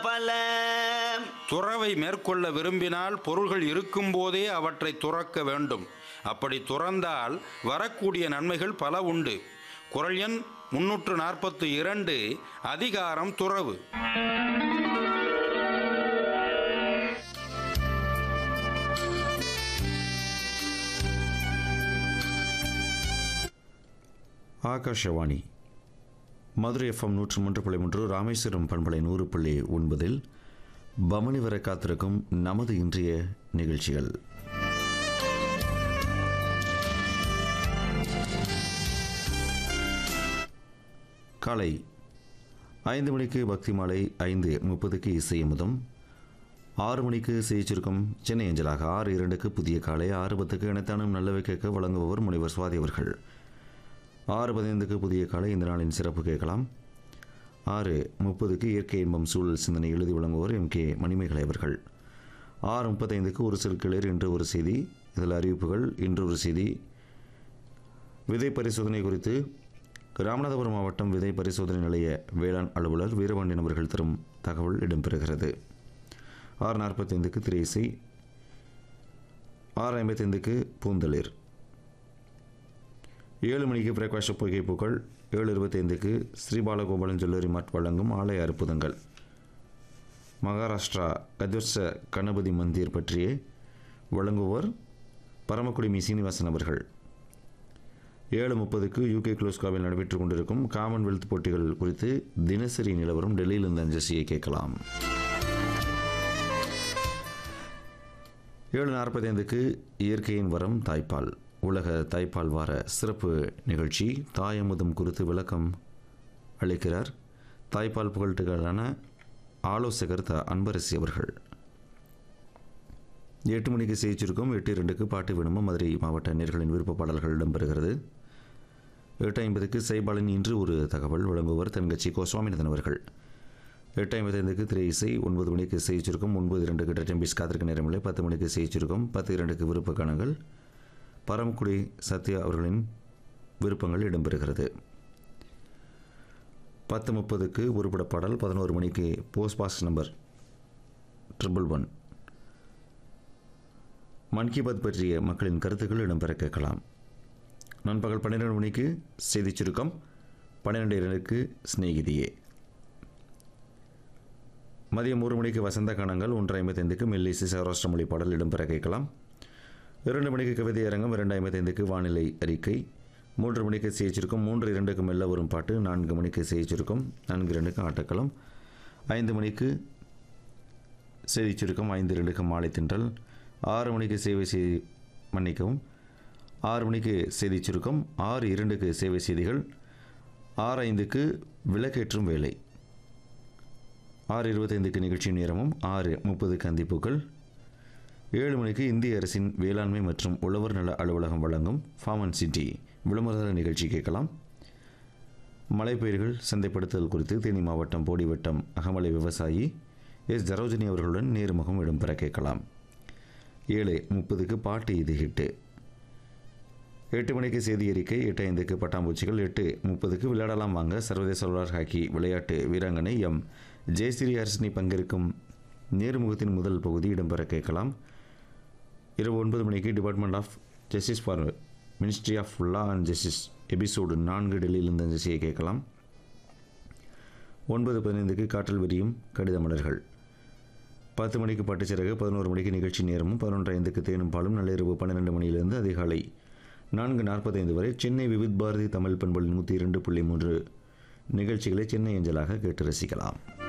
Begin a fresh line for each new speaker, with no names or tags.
பல
துறவை மேற்கொள்ள விரும்பினால் பொருள்கள் இருக்கும்போதே அவற்றை துறக்க வேண்டும் அப்படி துறந்தால் வரக்கூடிய நன்மைகள் பல உண்டு குரல் எண் முன்னூற்று நாற்பத்து இரண்டு அதிகாரம் துறவு
ஆகாஷவாணி மதுரை எஃப்எம் நூற்று மூன்று புள்ளி மூன்று ராமேஸ்வரம் பண்பலை நூறு புள்ளி ஒன்பதில் பமணி வர காத்திருக்கும் நமது இன்றைய நிகழ்ச்சிகள் காலை ஐந்து மணிக்கு பக்தி மாலை ஐந்து முப்பதுக்கு இசை அமுதம் ஆறு மணிக்கு செய்திருக்கும் சென்னை அஞ்சலாக ஆறு இரண்டுக்கு புதிய காலை ஆறு பத்துக்கு இணைத்தானும் நல்லவை கேட்க வழங்குபவர் முனைவர் சுவாதி அவர்கள் ஆறு பதினைந்துக்கு புதிய காலை இந்த நாளின் சிறப்பு கேட்கலாம் ஆறு முப்பதுக்கு இயற்கை இன்பம் சூழல் சிந்தனை எழுதி வழங்குவோர் எம் கே மணிமேகலை அவர்கள் ஆறு முப்பத்தைந்துக்கு ஒரு சிறு கிளர் இன்று ஒரு செய்தி இதில் அறிவிப்புகள் இன்று ஒரு செய்தி விதை பரிசோதனை குறித்து ராமநாதபுரம் மாவட்டம் விதை பரிசோதனை நிலைய வேளாண் அலுவலர் வீரபாண்டியன் அவர்கள் தரும் தகவல் இடம்பெறுகிறது ஆறு நாற்பத்தைந்துக்கு திரை இசை ஆறு ஐம்பத்தைந்துக்கு பூந்தளிர் ஏழு மணிக்கு பிரகாஷ பொய்கை பூக்கள் ஏழு இருபத்தைந்துக்கு ஸ்ரீபாலகோபாலன் ஜுவல்லரி மார்ட் வழங்கும் ஆலய அற்புதங்கள் மகாராஷ்டிரா கதிர்ச கணபதி மந்திர் பற்றிய வழங்குவோர் பரமக்குடி மி சீனிவாசன் அவர்கள் ஏழு முப்பதுக்கு யூகே குளோஸ்காவில் நடைபெற்று கொண்டிருக்கும் காமன்வெல்த் போட்டிகள் குறித்து தினசரி நிலவரம் டெல்லியிலிருந்து அஞ்சசியை கேட்கலாம் ஏழு நாற்பத்தைந்துக்கு இயற்கையின் வரம் தாய்ப்பால் உலக தாய்ப்பால் வார சிறப்பு நிகழ்ச்சி தாயமுதம் குறித்து விளக்கம் அளிக்கிறார் தாய்ப்பால் புகழ்ட்டுகளான ஆலோசகர் த அன்பரசி அவர்கள் எட்டு மணிக்கு செய்திருக்கும் எட்டு இரண்டுக்கு பாட்டு விடுமோ மதுரை மாவட்ட நேர்களின் விருப்ப பாடல்கள் இடம்பெறுகிறது எட்டு ஐம்பதுக்கு சைபாலின் இன்று ஒரு தகவல் வழங்குவர் தென்கட்சி கோ சுவாமிநாதன் அவர்கள் எட்டு ஐம்பத்தைந்துக்கு திரை இசை ஒன்பது மணிக்கு செய்திருக்கும் ஒன்பது இரண்டுக்கு டெம்பிஸ் காத்திருக்க நேரமில்லை பத்து மணிக்கு செய்திருக்கும் பத்து இரண்டுக்கு விருப்ப கணங்கள் பரமக்குடி சத்யா அவர்களின் விருப்பங்கள் இடம்பெறுகிறது பத்து முப்பதுக்கு உருப்பட பாடல் பதினோரு மணிக்கு post box number triple one Mann Ki Baat பற்றிய மக்களின் கருத்துக்கள் இடம்பெற கேட்கலாம் நண்பகல் பன்னிரெண்டு மணிக்கு செய்திச் சுருக்கம் பன்னிரெண்டு இரண்டுக்கு சிநேகிதியே மதியம் ஒரு மணிக்கு வசந்த கணங்கள் ஒன்று ஐம்பத்தைந்துக்கு மெல்லிசை சௌராஷ்டிர மொழி பாடல் இடம்பெற கேட்கலாம் இரண்டு மணிக்கு கவிதை அரங்கம் இரண்டு ஐம்பத்தைந்துக்கு வானிலை அறிக்கை மூன்று மணிக்கு செய்திருக்கும் மூன்று இரண்டுக்கு மெல்ல வரும் பாட்டு நான்கு மணிக்கு செய்திருக்கும் நான்கு இரண்டுக்கு ஆட்டக்களம் ஐந்து மணிக்கு செய்தி சுருக்கம் ஐந்து இரண்டுக்கு மாலை தின்றல் ஆறு மணிக்கு சேவை செய்தி மன்னிக்கவும் ஆறு மணிக்கு செய்தி சுருக்கம் ஆறு இரண்டுக்கு சேவை செய்திகள் ஆறு ஐந்துக்கு விளக்கேற்றும் வேலை ஆறு இருபத்தைந்துக்கு நிகழ்ச்சி நேரமும் ஆறு முப்பதுக்கு அந்திப்பூக்கள் ஏழு மணிக்கு இந்திய அரசின் வேளாண்மை மற்றும் உழவர் நல அலுவலகம் வழங்கும் ஃபார்ம் அண்ட் சிட்டி விளம்பர நிகழ்ச்சி கேட்கலாம் மலைப்பயிர்கள் சந்தைப்படுத்துதல் குறித்து தேனி மாவட்டம் போடி வட்டம் அகமலை விவசாயி எஸ் ஜரோஜினி அவர்களுடன் நேர்முகம் இடம்பெற கேட்கலாம் ஏழு முப்பதுக்கு பாட்டு இது ஹிட்டு எட்டு மணிக்கு செய்தி அறிக்கை எட்டு ஐந்துக்கு பட்டாம்பூச்சிகள் எட்டு முப்பதுக்கு விளையாடலாம் வாங்க சர்வதேச உலர் ஹாக்கி விளையாட்டு வீராங்கனை எம் ஜெயஸ்ரீ ஹர்ஷினி பங்கேற்கும் நேர்முகத்தின் முதல் பகுதி இடம்பெற கேட்கலாம் இரவு ஒன்பது மணிக்கு department of justice for ministry of law and justice episode நான்கு டெல்லியிலிருந்து அந்த செய்தியை கேட்கலாம் ஒன்பது பதினைந்துக்கு காற்றல் விரியும் கடித மலர்கள் பத்து மணிக்கு பட்டுச்சிறகு பதினோரு மணிக்கு நிகழ்ச்சி நேரமும் பதினொன்று ஐந்துக்கு தேனும் பாலும் நள்ளிரவு பன்னிரெண்டு மணியிலிருந்து அதிகாலை நான்கு நாற்பத்தைந்து வரை சென்னை விவித் பாரதி தமிழ் பண்பல் நூற்றி இரண்டு புள்ளி மூன்று நிகழ்ச்சிகளை சென்னை அஞ்சலாக கேட்டு ரசிக்கலாம்